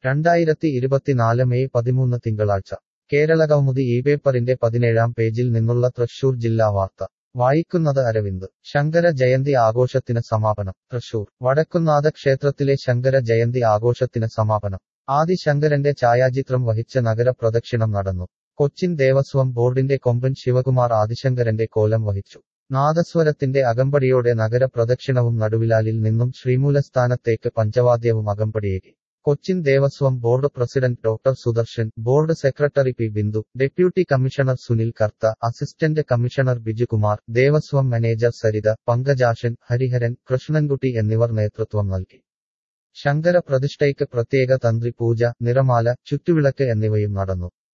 രണ്ടായിരത്തി ഇരുപത്തിനാല് മെയ് പതിമൂന്ന് തിങ്കളാഴ്ച കേരളകൗമുദി ഈ പേപ്പറിന്റെ പതിനേഴാം പേജിൽ നിന്നുള്ള തൃശൂർ ജില്ലാ വാർത്ത വായിക്കുന്നത് അരവിന്ദ് ശങ്കര ജയന്തി ആഘോഷത്തിന് സമാപനം തൃശൂർ വടക്കുന്നാഥ ക്ഷേത്രത്തിലെ ശങ്കര ജയന്തി ആഘോഷത്തിന് സമാപനം ആദിശങ്കരന്റെ ഛായാചിത്രം വഹിച്ച നഗര പ്രദക്ഷിണം നടന്നു കൊച്ചിൻ ദേവസ്വം ബോർഡിന്റെ കൊമ്പൻ ശിവകുമാർ ആദിശങ്കരന്റെ കോലം വഹിച്ചു നാദസ്വരത്തിന്റെ അകമ്പടിയോടെ നഗര പ്രദക്ഷിണവും നടുവിലാലിൽ നിന്നും ശ്രീമൂലസ്ഥാനത്തേക്ക് പഞ്ചവാദ്യവും അകമ്പടിയേകി Cochin Devaswom board president doctor Sudarshan board secretary P Bindu deputy commissioner Sunil Kartha assistant commissioner Bijukumar Devaswom manager Saritha Pankajakshan Hariharan Krishnankutty എന്നിവർ നേതൃത്വം നൽകി ശങ്കര പ്രതിഷ്ഠയ്ക്ക് പ്രത്യേക തന്ത്രി പൂജ നിറമാല ചുറ്റുവിളക്ക് എന്നിവയും നടന്നു